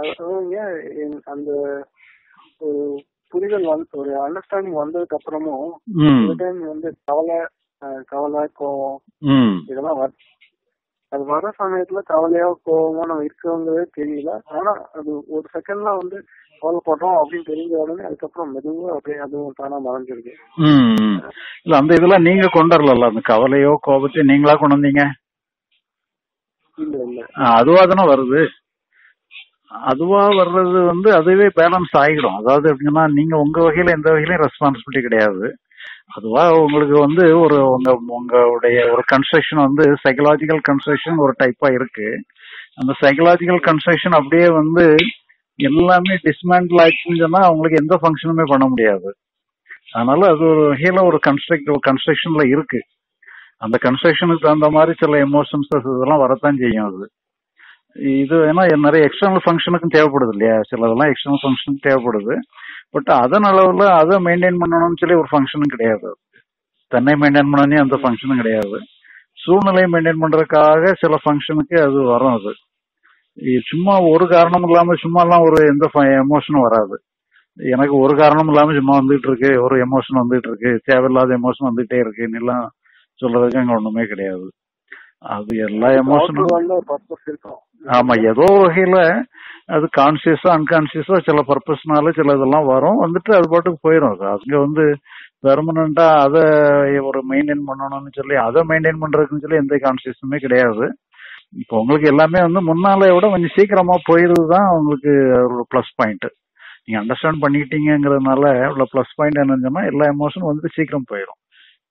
ஏன் என்- அந்த ஒரு புரிதல் வந்து ஒரு அண்டர்ஸ்டாண்டிங் வந்ததுக்கு அப்புறமும் ம் சில டைம் வந்து கவலை அஹ், கவலை கோவம் ம் இதெல்லாம் வர அது வர சமயத்துல கவலையோ கோவமோ நம்ம இருக்கவங்களே தெரியல ஆனா அது ஒரு செகண்ட்ல வந்து கவலைப்படுறோம் அப்படின்னு தெரிஞ்ச உடனே அதுக்கப்புறம் மெதுவா அப்படியே அதுவும் தானா மறைஞ்சிருக்கு ம் இல்ல அந்த இதெல்லாம் நீங்க கொண்டு வரல அந்த கவலையோ கோபத்தையோ நீங்களா கொண்டு வந்தீங்க இல்ல இல்ல ஆ, அதுவா தானே வருது அதுவா வர்றது வந்து அதுவே பேலன்ஸ் ஆகிடும் அதாவது எப்படின்னா நீங்க உங்க வகையில எந்த வகையிலும் ரெஸ்பான்சிபிலிட்டி கிடையாது அதுவா உங்களுக்கு வந்து ஒரு உங்க உங்களுடைய ஒரு கன்ஸ்ட்ரக்ஷன் வந்து சைக்கலாஜிக்கல் கன்ஸ்ட்ரக்ஷன் ஒரு டைப்பா இருக்கு அந்த சைக்கலாஜிக்கல் கன்ஸ்ட்ரக்ஷன் அப்படியே வந்து எல்லாமே டிஸ்மேண்டில் ஆயிடுச்சுன்னு சொன்னா அவங்களுக்கு எந்த ஃபங்க்ஷனுமே பண்ண முடியாது அதனால அது ஒரு வகையில ஒரு கன்ஸ்ட்ரக்ட் கன்ஸ்ட்ரக்ஷன்ல இருக்கு அந்த கன்ஸ்ட்ரக்ஷனுக்கு தகுந்த மாதிரி சில எமோஷன்ஸ் இதெல்லாம் வரத்தான் செய்யும் அது இது ஏன்னா நிறைய எக்ஸ்டர்னல் ஃபங்க்ஷனுக்கும் தேவைப்படுது இல்லையா சிலதெல்லாம் எக்ஸ்டர்னல் ஃபங்க்ஷனுக்கு தேவைப்படுது பட் அதன் அளவுல அதை மெயின்டைன் பண்ணணும்னு சொல்லி ஒரு ஃபங்க்ஷனும் கிடையாது தன்னை மெயின்டைன் பண்ணனே அந்த ஃபங்க்ஷனும் கிடையாது சூழ்நிலையை மெயின்டைன் பண்றதுக்காக சில ஃபங்க்ஷனுக்கு அது வரும் அது இது சும்மா ஒரு காரணம் இல்லாம சும்மா எல்லாம் ஒரு எந்த எமோஷனும் வராது எனக்கு ஒரு காரணம் இல்லாம சும்மா வந்துட்டு இருக்கு ஒரு எமோஷன் வந்துட்டு இருக்கு தேவையில்லாத எமோஷன் வந்துட்டே இருக்குன்னு எல்லாம் சொல்றதுக்கு அங்க ஒண்ணுமே கிடையாது அது எல்லா எமோஷனும் Outward வந்து ஒரு பர்பஸ் இருக்கும் ஆமா ஏதோ ஒரு வகையில அது கான்சியஸா அன்கான்சியஸா சில பர்பஸ்னால சில இதெல்லாம் வரும் வந்துட்டு அது பாட்டுக்கு போயிடும் அது அங்க வந்து பெர்மனண்டா அதை ஒரு மெயின்டைன் பண்ணணும்னு சொல்லி அதை மெயின்டைன் பண்றதுக்குன்னு சொல்லி எந்த கான்சியஸுமே கிடையாது இப்போ உங்களுக்கு எல்லாமே வந்து முன்னால விட கொஞ்சம் சீக்கிரமா போயிருது தான் உங்களுக்கு ஒரு ப்ளஸ் பாயிண்ட் நீங்க அண்டர்ஸ்டாண்ட் பண்ணிக்கிட்டீங்கிறதுனால உள்ள ப்ளஸ் பாயிண்ட் என்னன்னு சொன்னா எல்லா எமோஷனும் வந்து சீக்கிரம் போயிடும்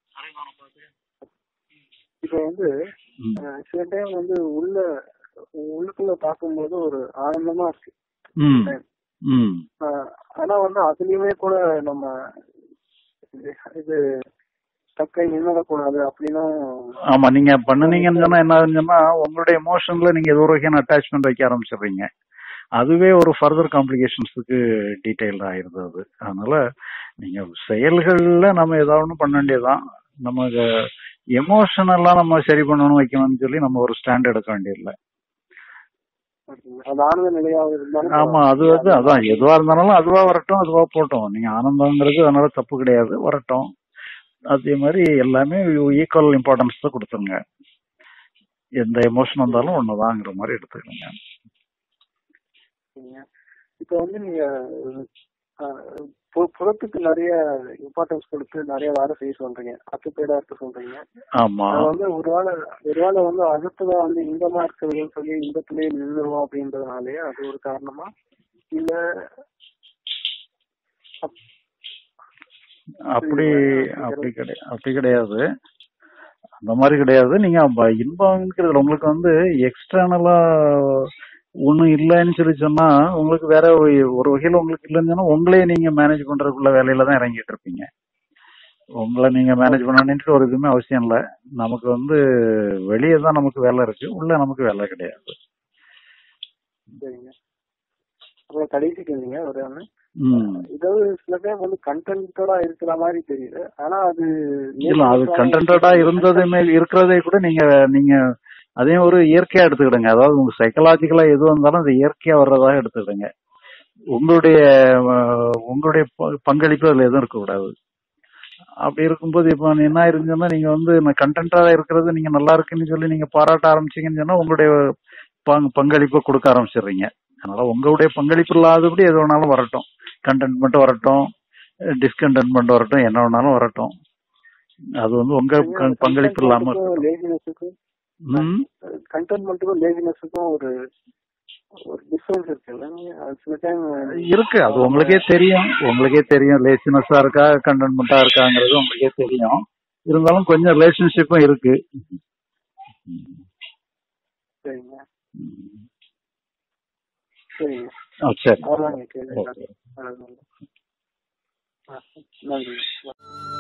இப்ப வந்து ம். அஹ், சில டைம் வந்து உள்ள உள்ளுக்குள்ள பார்க்கும்போது ஒரு ஆனந்தமா இருக்கு ம் ம் அஹ், ஆனா வந்து அதுலயுமே கூட நம்ம இது- இது தக்கை நின்றுடக்கூடாது அப்படின்னும் ஆமா நீங்க பண்ணுனீங்கன்னு சொன்னா என்ன ஆகுதுன்னா உங்களுடைய எமோஷன்ல நீங்க ஏதோ ஒரு வகையான அட்டாச்மெண்ட் வைக்க ஆரம்பிச்சிடுறீங்க அதுவே ஒரு ஃபர்தர் காம்ப்ளிகேஷன்ஸுக்கு டீடைல் ஆயிருது அது அதனால நீங்க செயல்கள்ல நம்ம ஏதாவது ஒண்ணு பண்ண வேண்டியதுதான் நமக்கு எமோஷனெல்லாம் நம்ம சரி பண்ணணும் வைக்கணும்னு சொல்லி நம்ம ஒரு ஸ்டாண்ட் எடுக்க வேண்டியதில்லை அது ஆனந்த நிலையாக இருந்தாலும் ஆமா அது வந்து அதான் எதுவா இருந்தாலும் அதுவா வரட்டும் அதுவா போட்டோம் நீங்க ஆனந்தங்கிறது அதனால தப்பு கிடையாது வரட்டும் அதே மாதிரி எல்லாமே ஈக்குவல் இம்பார்ட்டன்ஸ் தான் கொடுத்துருங்க எந்த எமோஷன் வந்தாலும் ஒண்ணுதாங்கிற மாதிரி எடுத்துக்கோங்க சரிங்க. இப்ப வந்து நீங்க அஹ், பு- புறத்துக்கு நிறைய இம்பார்ட்டன்ஸ் கொடுத்து நிறைய வேலை செய்ய சொல்றீங்க அக்குப்பேடா இருக்க சொல்றீங்க ஆமா அது வந்து ஒருவேளை ஒருவேளை வந்து அடுத்ததான் வந்து இந்த மார்க்குன்னு சொல்லி இந்த பிள்ளையை நின்றுவோம் அப்படின்றதுனாலயே அது ஒரு காரணமா இல்ல அப்- அப்படி அப்படி கிடையாது அப்படி கிடையாது அந்த மாதிரி கிடையாது நீங்க ப- இன்பம்ங்கிறதுல உங்களுக்கு வந்து எக்ஸ்டர்னலா ஒண்ணும் இல்லைன்னு சொல்லி சொன்னா உங்களுக்கு வேற ஒரு- ஒரு வகையில உங்களுக்கு இல்லைன்னு சொன்னா உங்களே நீங்க மேனேஜ் பண்றதுக்குள்ள வேலையில தான் இறங்கிட்டு இருப்பீங்க உங்களை நீங்க மேனேஜ் பண்ணணும்னு ஒரு இதுவுமே அவசியம் இல்லை நமக்கு வந்து வெளியே தான் நமக்கு வேலை இருக்கு உள்ள நமக்கு வேலை கிடையாது சரிங்க அப்புறம் கடைசி கேள்விங்க ஒரு ஒண்ணு ம் இதாவது சில பேர் வந்து கண்டென்டடா இருக்கிற மாதிரி தெரியுது ஆனா அது இல்ல அது கண்டென்டா இருந்ததுமே இருக்கிறதே கூட நீங்க நீங்க அதையும் ஒரு இயற்கையா எடுத்துக்கிடுங்க அதாவது உங்க சைக்கலாஜிக்கலா எது வந்தாலும் அது இயற்கையா வர்றதாக எடுத்துக்கிடுங்க உங்களுடைய அஹ், உங்களுடைய ப- பங்களிப்பு அதுல எதுவும் இருக்கக்கூடாது அப்படி இருக்கும்போது இப்போ என்ன இருந்துச்சுன்னா நீங்க வந்து கண்டென்ட்டா இருக்கிறது நீங்க நல்லா இருக்குன்னு சொல்லி நீங்க பாராட்ட ஆரம்பிச்சீங்கன்னு சொன்னா உங்களுடைய பங்- பங்களிப்பை கொடுக்க ஆரம்பிச்சிடுறீங்க அதனால உங்களுடைய பங்களிப்பு இல்லாதபடி எது வேணாலும் வரட்டும் கண்டென்ட் மட்டும் வரட்டும் டிஸ்கண்டென்ட்மெண்ட் வரட்டும் என்ன வேணாலும் வரட்டும் அது வந்து உங்க ப- பங்களிப்பு இல்லாம இருக்கட்டும். லேசினஸுக்கும் ம். கண்டென்ட்மெண்ட்டுக்கும் லேசினஸுக்கும் ஒரு ஒரு டிஃபரன்ஸ் இருக்கு இல்லைங்க அது சில டைம் இருக்கு அது உங்களுக்கே தெரியும் உங்களுக்கே தெரியும் லேசினஸா இருக்கா கண்டென்ட்மெண்டா இருக்காங்கிறது உங்களுக்கே தெரியும் இருந்தாலும் கொஞ்சம் ரிலேஷன்ஷிப்பும் இருக்கு சரிங்க சரிங்க ஆ, சரி அவ்வளோதாங்க கேள்வி ஓகே அவ்வளவுதாங்க. ஆ, நன்றி